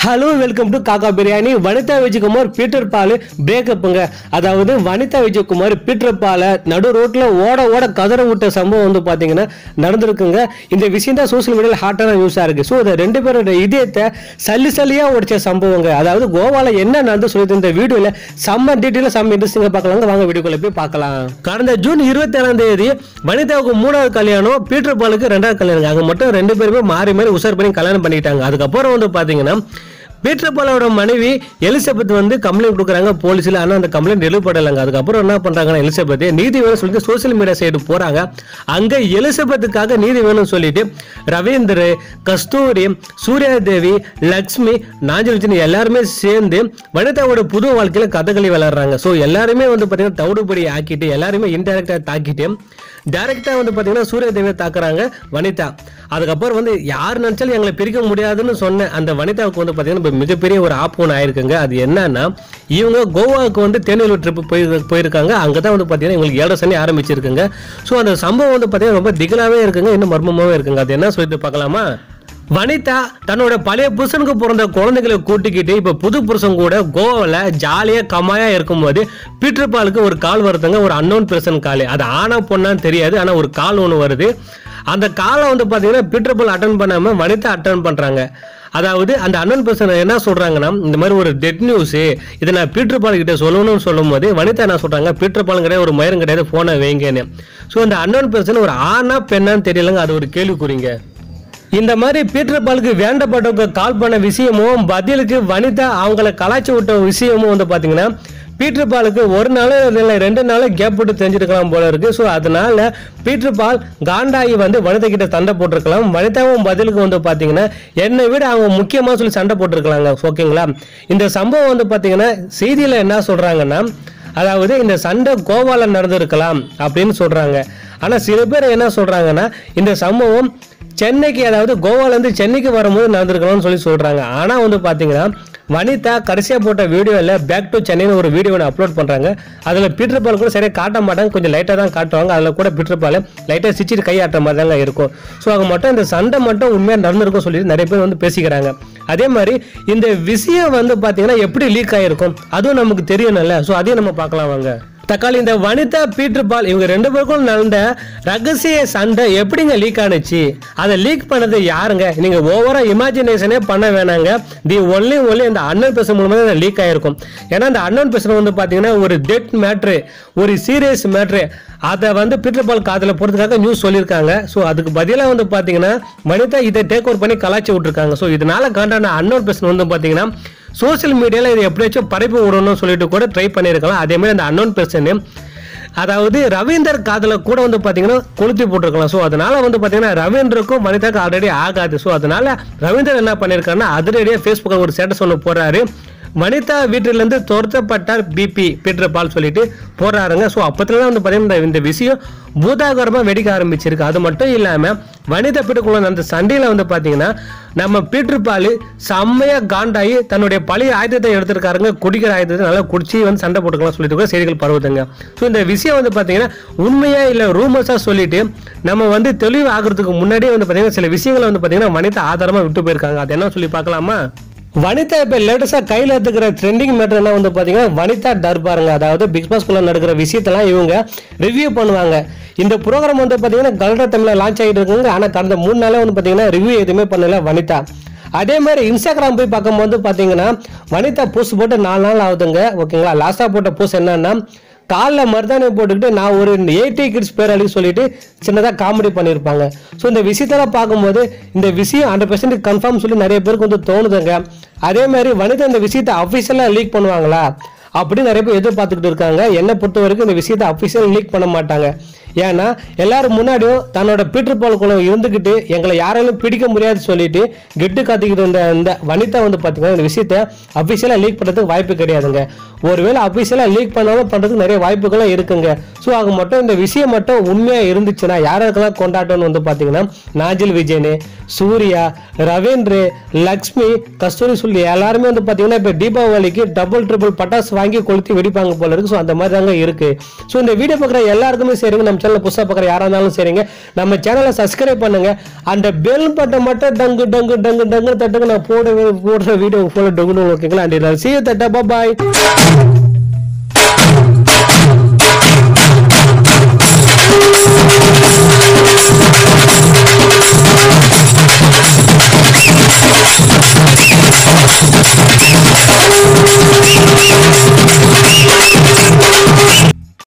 hello welcome to Kaaka biryani Vanitha Vijayakumar Peter Paul பிரேக்கப்புங்க அதாவது Vanitha Vijayakumar Peter பாலை நடு ரோட்ல ஓட ஓட கதற விட்ட சம்பவம் வந்து பாத்தீங்கன்னா நடந்திருக்குங்க இந்த விஷயம் தான் சோசியல் மீடியாவில் ஹாட்டான நியூஸா இருக்கு ஸோ இந்த ரெண்டு பேரோட இதயத்தை சல்லி சல்லியா உடைச்ச சம்பவங்க அதாவது கோவால என்ன நடந்து சொல்லிட்டு இந்த வீடியோல செம்ம டீட்டெயில செம்ம இன்ட்ரெஸ்டிங்கா பார்க்கலாங்க வாங்க வீடியோக்குள்ள போய் பார்க்கலாம் கடந்த ஜூன் இருபத்தி ஏழாம் தேதி வனிதாவுக்கு மூணாவது கல்யாணம் பீட்டர் பாலுக்கு ரெண்டாவது கல்யாணம் அங்க மட்டும் ரெண்டு பேருமே மாறி மாறி உசார் பண்ணி கல்யாணம் பண்ணிக்கிட்டாங்க அதுக்கப்புறம் வந்து பாத்தீங்கன்னா பீட்டர் பாலோட மனைவி எலிசபெத் வந்து கம்ப்ளைண்ட் கொடுக்குறாங்க போலீஸ்ல ஆனா அந்த கம்ப்ளைண்ட் எழுப்படலைங்க அதுக்கப்புறம் என்ன பண்றாங்கன்னா எலிசபெத் நீதி வேணும் சொல்லிட்டு சோசியல் மீடியா சைடு போறாங்க அங்க எலிசபெத்துக்காக நீதி வேணும்னு சொல்லிட்டு ரவீந்தர் கஸ்தூரி சூர்யாதேவி லக்ஷ்மி நாஞ்சலிச்சினி எல்லாருமே சேர்ந்து வனிதாவோட புது வாழ்க்கையில கதகளி விளையாடுறாங்க ஸோ எல்லாருமே வந்து பாத்தீங்கன்னா தவிடுபடி ஆக்கிட்டு எல்லாருமே இன்டெரக்டா தாக்கிட்டு டைரக்டா வந்து பாத்தீங்கன்னா சூர்யாதேவியை தாக்குறாங்க வனிதா அதுக்கப்புறம் வந்து யார் நினைச்சாலும் எங்களை பிரிக்க முடியாதுன்னு சொன்ன அந்த வனிதாவுக்கு வந்து பாத்தீங்கன்னா இப்ப மிகப்பெரிய ஒரு ஆப் ஒன்று ஆயிருக்குங்க அது என்னன்னா இவங்க கோவாவுக்கு வந்து தேனியல் ட்ரிப் போய் போயிருக்காங்க அங்கதான் வந்து பாத்தீங்கன்னா இவங்களுக்கு ஏழரை சனி ஆரம்பிச்சிருக்குங்க ஸோ அந்த சம்பவம் வந்து பாத்தீங்கன்னா ரொம்ப திகிலாவே இருக்குங்க இன்னும் மர்மமாவே இருக்குங்க அது என்ன சொல்லிட்டு பார்க்கலாமா வனிதா தன்னோட பழைய புருஷனுக்கு பிறந்த குழந்தைகளை கூட்டிக்கிட்டு இப்ப புது புருஷன் கூட கோவாவில் ஜாலியா கமாயா இருக்கும்போது பீட்டர் பாலுக்கு ஒரு கால் வருதுங்க ஒரு அன்னோன் பெர்சன் கால் அது ஆனா பொண்ணான்னு தெரியாது ஆனா ஒரு கால் ஒன்று வருது அந்த காலை வந்து பாத்தீங்கன்னா பீட்டர் பால் அட்டன் பண்ணாம வனிதா அட்டன் பண்றாங்க அதாவது அந்த அண்ணன் பர்சன் என்ன சொல்றாங்கன்னா இந்த மாதிரி ஒரு டெட் நியூஸ் இதை நான் பீட்டர் பால் கிட்ட சொல்லணும்னு சொல்லும் போது வனிதா என்ன சொல்றாங்க பீட்டர் பால் கிடையாது ஒரு மயிரும் கிடையாது போனை வைங்கன்னு ஸோ அந்த அண்ணன் பர்சன் ஒரு ஆணா பெண்ணான்னு தெரியலங்க அது ஒரு கேள்விக்குறிங்க இந்த மாதிரி பீட்டர் பாலுக்கு வேண்டப்பட்டவங்க கால் பண்ண விஷயமும் பதிலுக்கு வனிதா அவங்கள கலாய்ச்சி விட்ட விஷயமும் வந்து பாத்தீங்கன்னா பீட்டர் பாலுக்கு ஒரு நாள் இல்லை ரெண்டு நாள் கேப் விட்டு தெரிஞ்சிருக்கலாம் போல இருக்கு ஸோ அதனால பீட்டர் பால் காண்டாயி வந்து வனிதா கிட்ட சண்டை போட்டிருக்கலாம் வனிதாவும் பதிலுக்கு வந்து பாத்தீங்கன்னா என்னை விட அவங்க முக்கியமாக சொல்லி சண்டை போட்டிருக்கலாங்க ஓகேங்களா இந்த சம்பவம் வந்து பாத்தீங்கன்னா செய்தியில என்ன சொல்றாங்கன்னா அதாவது இந்த சண்டை கோவால நடந்திருக்கலாம் அப்படின்னு சொல்றாங்க ஆனா சில பேர் என்ன சொல்றாங்கன்னா இந்த சம்பவம் சென்னைக்கு அதாவது கோவாலேருந்து சென்னைக்கு வரும்போது நடந்திருக்கலாம்னு சொல்லி சொல்றாங்க ஆனா வந்து பாத்தீங்கன்னா வனிதா கடைசியா போட்ட வீடியோவில் பேக் டு சென்னைன்னு ஒரு வீடியோ ஒன்று அப்லோட் பண்றாங்க அதுல பீட்டர் பால் கூட சரியா காட்ட மாட்டாங்க கொஞ்சம் லைட்டா தான் காட்டுவாங்க அதுல கூட பீட்டர் பால் லைட்டா சிச்சிட்டு கை ஆட்டுற மாதிரி தாங்க இருக்கும் ஸோ அவங்க மட்டும் இந்த சண்டை மட்டும் உண்மையா நடந்திருக்கும் சொல்லி நிறைய பேர் வந்து பேசிக்கிறாங்க அதே மாதிரி இந்த விஷயம் வந்து பாத்தீங்கன்னா எப்படி லீக் ஆயிருக்கும் அதுவும் நமக்கு தெரியணும்ல ஸோ அதையும் நம்ம பார்க்கலாம் வாங்க தக்காளி இந்த வனிதா பீட்டர் பால் இவங்க ரெண்டு பேருக்கும் நடந்த ரகசிய சண்டை எப்படிங்க லீக் ஆனுச்சு அதை லீக் பண்ணது யாருங்க நீங்க ஓவரா இமேஜினேஷனே பண்ண வேணாங்க தி ஒன்லி ஒன்லி இந்த அண்ணன் பேச மூலமா தான் லீக் ஆயிருக்கும் ஏன்னா இந்த அண்ணன் பேசுறது வந்து பாத்தீங்கன்னா ஒரு டெட் மேட்ரு ஒரு சீரியஸ் மேட்ரு அதை வந்து பீட்டர் பால் காதில் போகிறதுக்காக நியூஸ் சொல்லியிருக்காங்க ஸோ அதுக்கு பதிலாக வந்து பார்த்தீங்கன்னா வனிதா இதை டேக் ஓவர் பண்ணி கலாச்சி விட்டுருக்காங்க ஸோ இதனால காண்டான அன்னோர் பேசன் வந்து பார்த்தீங்கன்னா சோசியல் மீடியாவில் இதை எப்படியாச்சும் பரப்பி விடணும்னு சொல்லிட்டு கூட ட்ரை பண்ணியிருக்கலாம் அதே மாதிரி அந்த அன்னோன் பர்சன் அதாவது ரவீந்தர் காதில் கூட வந்து பார்த்தீங்கன்னா கொளுத்தி போட்டிருக்கலாம் ஸோ அதனால வந்து பார்த்தீங்கன்னா ரவீந்தருக்கும் வனிதாக்கு ஆல்ரெடி ஆகாது ஸோ அதனால ரவீந்தர் என்ன பண்ணியிருக்காருன்னா அதிரடியாக ஃபேஸ்புக்கில் ஒரு ஸ்டேட்டஸ் ஒன்று போடுறாரு வனிதா வீட்டிலேருந்து துரத்தப்பட்டார் பிபி பீட்டர் பால் சொல்லிட்டு போடுறாருங்க ஸோ அப்பத்துல தான் வந்து பார்த்தீங்கன்னா இந்த விஷயம் பூதாகரமாக வெடிக்க ஆரம்பிச்சிருக்கு அது மட்டும் இல்லாமல் வனிதா பீட்டுக்குள்ள நடந்த சண்டையில் வந்து பார்த்தீங்கன்னா நம்ம பீட்டர் பால் செம்மையாக காண்டாகி தன்னுடைய பழைய ஆயுதத்தை எடுத்திருக்காருங்க குடிக்கிற ஆயுதத்தை நல்லா குடிச்சு வந்து சண்டை போட்டுக்கலாம் சொல்லிட்டு கூட செய்திகள் பரவுதுங்க ஸோ இந்த விஷயம் வந்து பார்த்தீங்கன்னா உண்மையா இல்லை ரூமர்ஸாக சொல்லிட்டு நம்ம வந்து தெளிவு ஆகிறதுக்கு முன்னாடியே வந்து பார்த்தீங்கன்னா சில விஷயங்களை வந்து பார்த்தீங்கன்னா வனிதா ஆதாரமாக விட்டு போயிருக்காங்க அது என்ன சொல்லி பார்க்கலாமா வனிதா இப்போ லேட்டஸ்டாக கையில் எடுத்துக்கிற ட்ரெண்டிங் மேட்டர் என்ன வந்து பார்த்தீங்கன்னா வனிதா தர்பாருங்க அதாவது பிக் பாஸ்குள்ள நடக்கிற விஷயத்தெல்லாம் இவங்க ரிவ்யூ பண்ணுவாங்க இந்த ப்ரோக்ராம் வந்து பார்த்தீங்கன்னா கல்டா தமிழில் லான்ச் ஆகிட்டு இருக்குங்க ஆனால் கடந்த மூணு நாளே வந்து பார்த்தீங்கன்னா ரிவ்யூ எதுவுமே பண்ணல வனிதா அதே மாதிரி இன்ஸ்டாகிராம் போய் பார்க்கும்போது பார்த்தீங்கன்னா வனிதா போஸ்ட் போட்டு நாலு நாள் ஆகுதுங்க ஓகேங்களா லாஸ்ட்டாக போட்ட போஸ்ட் என்னன்னா காலில் மருதாணி போட்டுக்கிட்டு நான் ஒரு எயிட்டி கிட்ஸ் பேர் அழி சொல்லிட்டு சின்னதாக காமெடி பண்ணியிருப்பாங்க ஸோ இந்த விஷயத்தெல்லாம் பார்க்கும்போது இந்த விஷயம் ஹண்ட்ரட் பர்சன்ட் கன்ஃபார்ம் சொல்லி நிறைய பேருக்கு வந்து தோணுதுங்க அதே மாதிரி வனிதா இந்த விஷயத்தை அஃபிஷியலாக லீக் பண்ணுவாங்களா அப்படி நிறைய பேர் எதிர்பார்த்துக்கிட்டு இருக்காங்க என்னை பொறுத்த வரைக்கும் இந்த விஷயத்தை அஃபிஷியல் லீக் பண்ண மாட்டாங்க ஏன்னா எல்லாரும் முன்னாடியும் தன்னோட பீட்டர் பால் குளம் இருந்துக்கிட்டு எங்களை யாராலும் பிடிக்க முடியாது சொல்லிட்டு கெட்டு காத்திக்கிட்டு இருந்த இந்த வனிதா வந்து பார்த்தீங்கன்னா இந்த விஷயத்த அஃபிஷியலாக லீக் பண்ணுறதுக்கு வாய்ப்பு கிடையாதுங்க ஒருவேளை அஃபிஷியலாக லீக் பண்ணாலும் பண்ணுறதுக்கு நிறைய வாய்ப்புகளும் இருக்குங்க ஸோ ஆக மட்டும் இந்த விஷயம் மட்டும் உண்மையாக இருந்துச்சுன்னா யாருக்கெல்லாம் கொண்டாட்டம்னு வந்து பார்த்தீங்கன்னா நாஜில் விஜயனு சூர்யா ரவீந்திர லக்ஷ்மி கஸ்தூரி சொல்லி எல்லாருமே வந்து பார்த்தீங்கன்னா இப்போ தீபாவளிக்கு டபுள் ட்ரிபிள் பட்டாசு வாங்கி கொளுத்தி வெடிப்பாங்க போல இருக்கு ஸோ அந்த மாதிரி தாங்க இருக்கு ஸோ இந்த வீடியோ பார்க்குற எல்லாருக்குமே சரிங்க நம்ம சேனல் புதுசாக பார்க்குற யாராக இருந்தாலும் சரிங்க நம்ம சேனலை சப்ஸ்கிரைப் பண்ணுங்க அந்த பெல் பட்டன் மட்டும் டங்கு டங்கு டங்கு டங்கு தட்டுங்க நான் போட போடுற வீடியோ போல டங்கு ஓகேங்களா அண்ட் ரசிய தட்டா பாய்